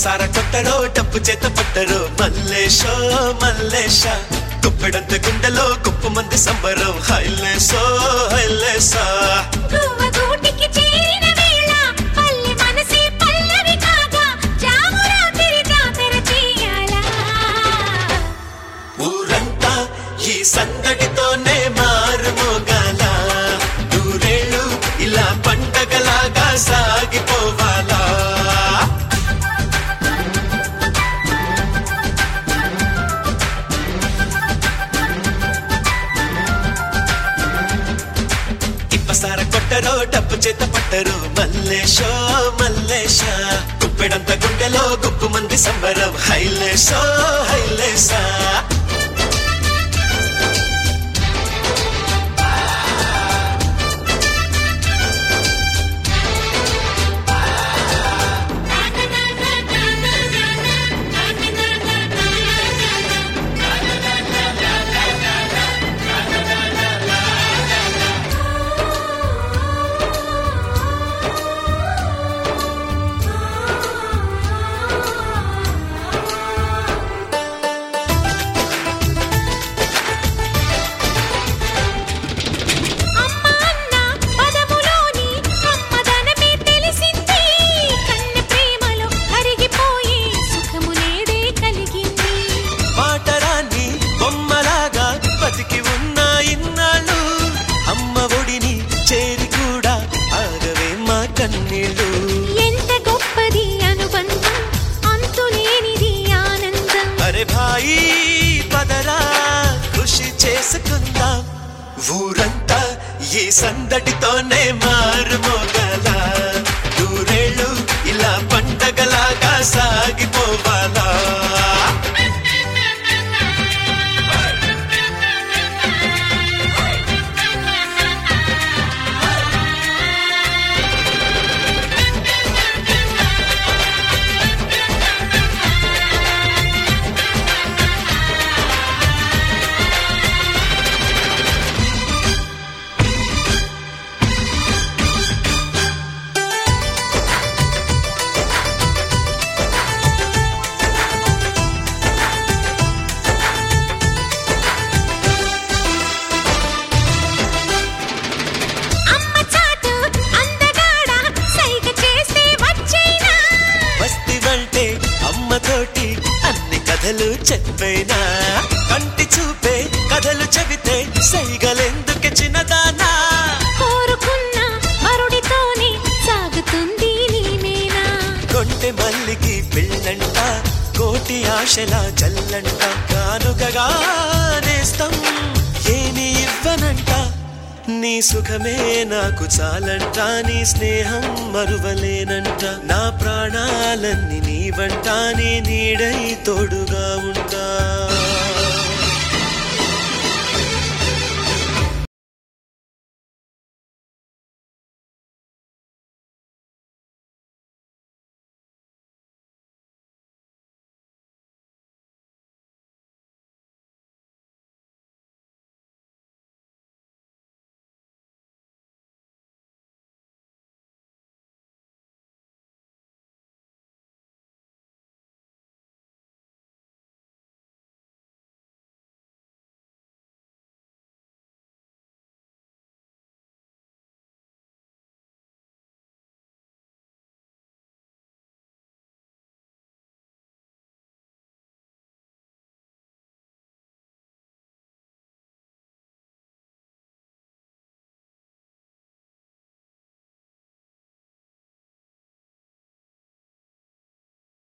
ఇప్పసార కొట్టరో డప్పు చేత పట్టరో మల్లేశో మల్లేశ కుప్పెడంత గుండెలో కుప్పు మంది సంబరం హైలేసో హైలేసా గువ్వ గూటికి చేరిన వేళ పల్లె మనసే పల్లవి కాగా జాము రాత్రి జాతర చేయాలా ఊరంతా ఈ సందడితోనే మారుమోగాల నూరేళ్ళు ఇలా పండగలాగా సాగిపోవాలా ఇప్పసార కొట్టరో డప్పు చేత పట్టరు మల్లేశో మల్లేశ కుప్పెడంత గుండెలో గుప్పు మంది సంబరం హైలేసో హైలేసా అమ్మ అన్న పదములోని అమ్మదనమే తెలిసింది కన్నె ప్రేమలో కరిగిపోయి సుఖము నేడే కలిగింది మాటరాన్ని బొమ్మలాగా బతికి ఉన్న ఇన్నాళ్ళు అమ్మ ఒడిని చేరి కూడా ఆగవే మా కన్నీళ్ళు ఎంత గొప్పది అనుబంధం అంతులేనిది ఆనందం అరే భాయి పదరా కృషి చేసుకుందాం ఊరంతా ఈ సందడితోనే మారుమోగల నూరేళ్ళు ఇలా పండగలాగా సాగిపోవాలా అమ్మ చాటు అందగాడ సైగ చేస్తే వచ్చేనా వస్తివంటే అమ్మతోటి అన్ని కథలు చెప్పైనా కంటి చూపే కథలు చెబితే సైగలెందుకు చిన్నదానా కోరుకున్న మరుడితోనే సాగుతుంది నీనేనా కొంటె మల్లికి పెళ్ళంట కోటి ఆశల జల్లంట కానుకగా నేస్తం ఏమి ఇవ్వనంట నీ సుఖమే నాకు చాలంట నీ స్నేహం మరువలేనంట నా ప్రాణాలన్నీ నీ వంట నీ నీడై తోడుగా ఉంటా